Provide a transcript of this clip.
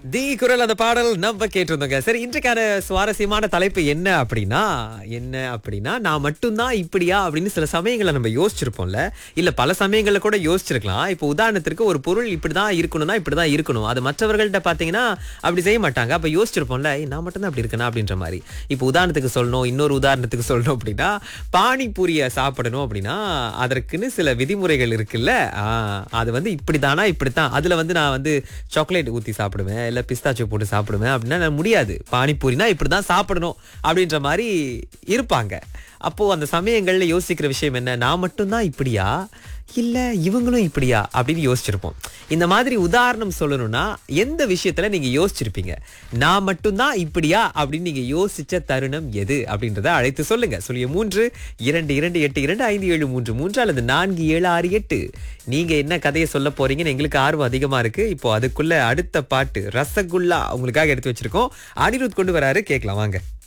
தி குரல் அந்த பாடல் நம்ம கேட்டிருந்தோங்க சரி இன்றைக்கான சுவாரஸ்யமான தலைப்பு என்ன அப்படின்னா என்ன அப்படின்னா நான் மட்டும்தான் இப்படியா அப்படின்னு சில சமயங்களை நம்ம யோசிச்சிருப்போம்ல இல்ல பல சமயங்கள்ல கூட யோசிச்சிருக்கலாம் இப்போ உதாரணத்திற்கு ஒரு பொருள் இப்படிதான் இருக்கணும்னா இப்படிதான் இருக்கணும் அது மற்றவர்கள்ட்ட பாத்தீங்கன்னா அப்படி செய்ய மாட்டாங்க அப்ப யோசிச்சிருப்போம்ல "ஏய், நான் மட்டும்தான் அப்படி இருக்கேனா அப்படின்ற மாதிரி இப்போ உதாரணத்துக்கு சொல்லணும் இன்னொரு உதாரணத்துக்கு சொல்லணும் அப்படின்னா பானிபூரியை சாப்பிடணும் அப்படின்னா அதற்குன்னு சில விதிமுறைகள் இருக்குல்ல ஆ, அது வந்து இப்படிதானா இப்படித்தான் அதுல வந்து நான் வந்து சாக்லேட் ஊத்தி சாப்பிடுவேன் இல்ல பிஸ்தாச்சோ போட்டு சாப்பிடுவேன் அப்படின்னா நான் முடியாது பானிபூரினா இப்படிதான் சாப்பிடணும் அப்படின்ற மாதிரி இருப்பாங்க அப்போ அந்த சமயங்கள்ல யோசிக்கிற விஷயம் என்ன நான் மட்டும்தான் இப்படியா இல்ல இவங்களும் இப்படியா அப்படின்னு யோசிச்சிருப்போம் இந்த மாதிரி உதாரணம் சொல்லணும்னா எந்த விஷயத்துல நீங்க யோசிச்சிருப்பீங்க நான் மட்டும்தான் இப்படியா அப்படின்னு நீங்க யோசிச்ச தருணம் எது அப்படின்றத அழைத்து சொல்லுங்க சொல்லிய மூன்று இரண்டு இரண்டு எட்டு இரண்டு ஐந்து ஏழு மூன்று மூன்று அல்லது நான்கு ஏழு ஆறு எட்டு நீங்க என்ன கதையை சொல்ல போறீங்கன்னு எங்களுக்கு ஆர்வம் அதிகமா இருக்கு இப்போ அதுக்குள்ள அடுத்த பாட்டு ரசகுல்லா உங்களுக்காக எடுத்து வச்சிருக்கோம் அனிருத் கொண்டு வராரு கேட்கலாம் வாங்க